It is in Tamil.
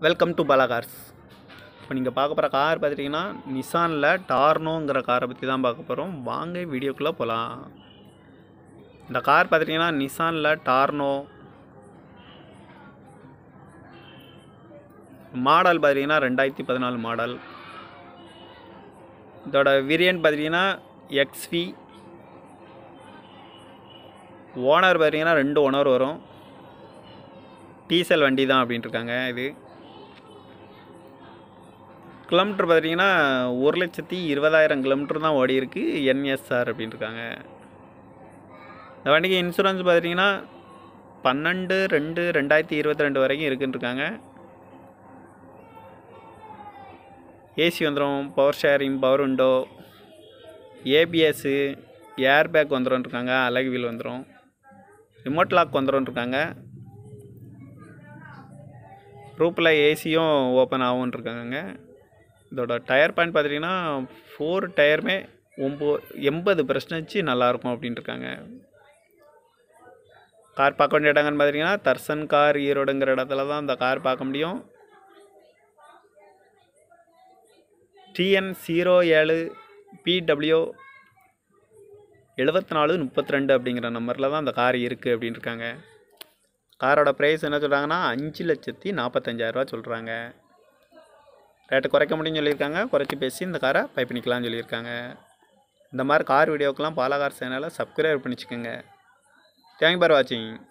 வெல்கம் டு பாலா கார்ஸ் இப்போ நீங்கள் பார்க்க போகிற கார் பார்த்துட்டிங்கன்னா நிசானில் டார்னோங்கிற காரை பற்றி தான் பார்க்க போகிறோம் வாங்க வீடியோக்குள்ளே போகலாம் இந்த கார் பார்த்துட்டிங்கன்னா நிசானில் டார்னோ மாடல் பார்த்தீங்கன்னா ரெண்டாயிரத்தி பதினாலு மாடல் இதோட வேரியன்ட் பார்த்தீங்கன்னா எக்ஸ்வி ஓனர் பார்த்தீங்கன்னா ரெண்டு ஓனர் வரும் டீசல் வண்டி தான் அப்படின்ட்டு இருக்காங்க இது கிலோமீட்டர் பார்த்தீங்கன்னா ஒரு லட்சத்தி இருபதாயிரம் கிலோமீட்டர் தான் ஓடி இருக்கு என்எஸ்ஆர் அப்படின்னு இருக்காங்க இந்த வண்டிக்கு இன்சூரன்ஸ் பார்த்தீங்கன்னா பன்னெண்டு ரெண்டு ரெண்டாயிரத்தி இருபத்தி ரெண்டு வரைக்கும் இருக்குன்னு இருக்காங்க ஏசி வந்துடும் power steering power window ABS air bag வந்துடும் இருக்காங்க அலகு வீல் வந்துடும் ரிமோட் லாக் வந்துடும் இருக்காங்க ரூப்பில் ஏசியும் ஓப்பன் ஆகும் இருக்காங்க இதோட டயர் பாயிண்ட் பார்த்துட்டிங்கன்னா ஃபோர் டயருமே ஒம்போ எண்பது பர்சன்டேஜ் நல்லாயிருக்கும் அப்படின்ட்டு இருக்காங்க கார் பார்க்க வேண்டிய இடங்கன்னு பார்த்தீங்கன்னா தர்சன் கார் ஈரோடுங்கிற இடத்துல தான் இந்த கார் பார்க்க முடியும் டிஎன் ஜீரோ ஏழு பிடபிள்யூ எழுபத்தி நாலு முப்பத்தி ரெண்டு அப்படிங்கிற நம்பரில் தான் அந்த கார் இருக்குது அப்படின்னு இருக்காங்க காரோட ப்ரைஸ் என்ன சொல்கிறாங்கன்னா அஞ்சு லட்சத்தி நாற்பத்தஞ்சாயிரரூவா சொல்கிறாங்க ரேட்டு குறைக்க முடியும்னு சொல்லியிருக்காங்க குறைச்சி பேசி இந்த காரை பை பண்ணிக்கலாம்னு சொல்லியிருக்காங்க இந்த மாதிரி கார் வீடியோக்கெலாம் பாலா கார் சேனலை சப்ஸ்கிரைப் பண்ணிச்சுக்கோங்க தேங்க் ஃபார் வாட்சிங்